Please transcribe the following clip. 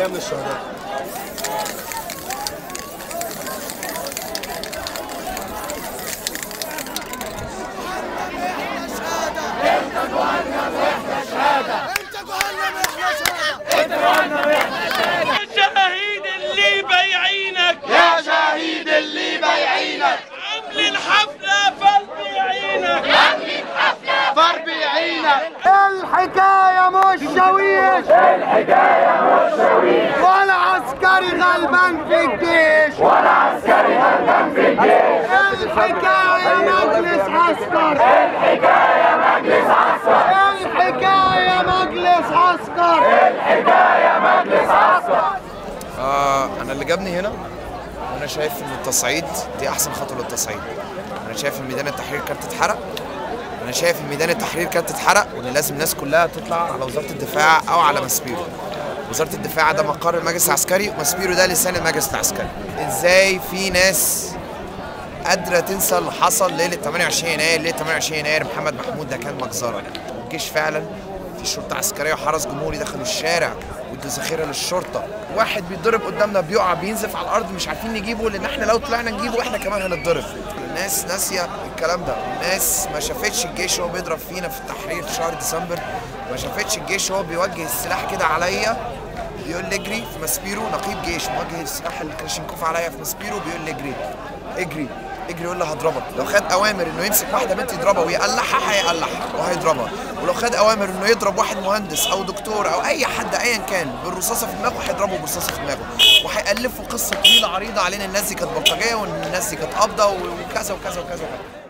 جايه من الشهداء الشهيد اللي بيعينك يا شهيد اللي بيعينك عاملين حفلة فالبيعينك ضرب يعينك الحكاية مش شويش الحكاية مش شويش ولا عسكري غلبان في الجيش ولا عسكري غلبان في الجيش الحكاية مجلس عسكر الحكاية مجلس عسكر الحكاية مجلس عسكر آه انا اللي جابني هنا وانا شايف ان التصعيد دي احسن خطوه للتصعيد انا شايف ان ميدان التحرير كانت تتحرق انا شايف ان ميدان التحرير كانت تتحرق وان لازم الناس كلها تطلع على وزاره الدفاع او على مسبيرو وزاره الدفاع ده مقر المجلس العسكري ومسبيرو ده لسان المجلس العسكري ازاي في ناس قادره تنسى اللي حصل ليله 28 يناير ليله 28 يناير محمد محمود ده كان مجزره الجيش فعلا في شرطه عسكريه وحرس جمهوري دخلوا الشارع وادوا ذخيره للشرطه واحد بيتضرب قدامنا بيقع بينزف على الارض مش عارفين نجيبه لان احنا لو طلعنا نجيبه احنا كمان هنتضرب الناس ناسيه الكلام ده الناس ما شافتش الجيش وهو بيضرب فينا في التحرير في شهر ديسمبر ما شافتش الجيش وهو بيوجه السلاح كده عليا بيقول لي اجري في مسبيرو نقيب جيش موجه السلاح الكلاشينكوف عليا في مسبيرو بيقول لي اجري اجري اجري يقول له هضربك لو خد اوامر انه يمسك واحده بنت يضربها ويقلعها هيقلعها وهيضربها ولو خد اوامر انه يضرب واحد مهندس او دكتور او اي حد ايا كان بالرصاصه في دماغه هيضربه بالرصاصه في دماغه وهيالفوا قصه طويله عريضه علينا الناس دي كانت بلطجيه وان الناس دي كانت قابضه وكذا وكذا وكذا وكذا